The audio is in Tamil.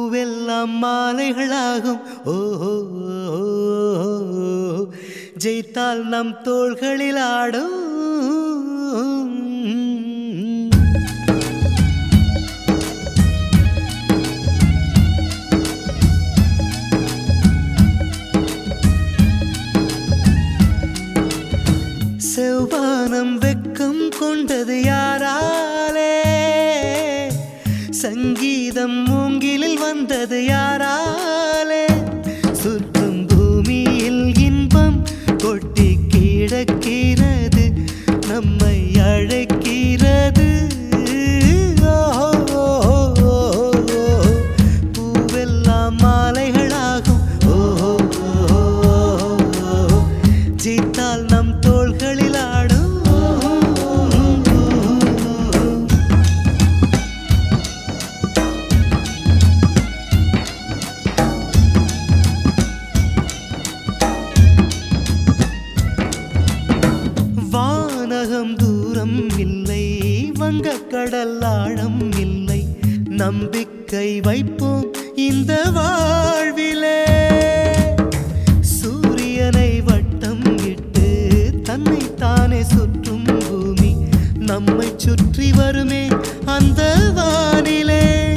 பூவெல்லாம் மாலைகளாகும் ஓ ஓ, ஓ, ஓ. ஜெயித்தால் நம் தோள்களில் ஆடும் செவ்வானம் வெக்கம் கொண்டது யாராலே சங்கீதம் மூங்கிலில் வந்தது யாராலே சுற்றும் பூமியில் இன்பம் கொட்டி கிடக்கிறது நம்மை அழைக்கிறது ஓ, ஓ, ஓ, ஓ. பூவெல்லாம் மாலைகளாகும் ஓ, ஓ, ஓ, ஓ. ஜீத்தால் நம் தோள்களில் ஆடும் வானகம் தூரம் இல்லை வங்கக்கடல் ஆழம் இல்லை நம்பிக்கை வைப்போம் இந்த வாழ்விலே சூரியனை வட்டம் இட்டு தன்னை தானே சுற்றும் பூமி நம்மை சுற்றி வருமே அந்த வானிலே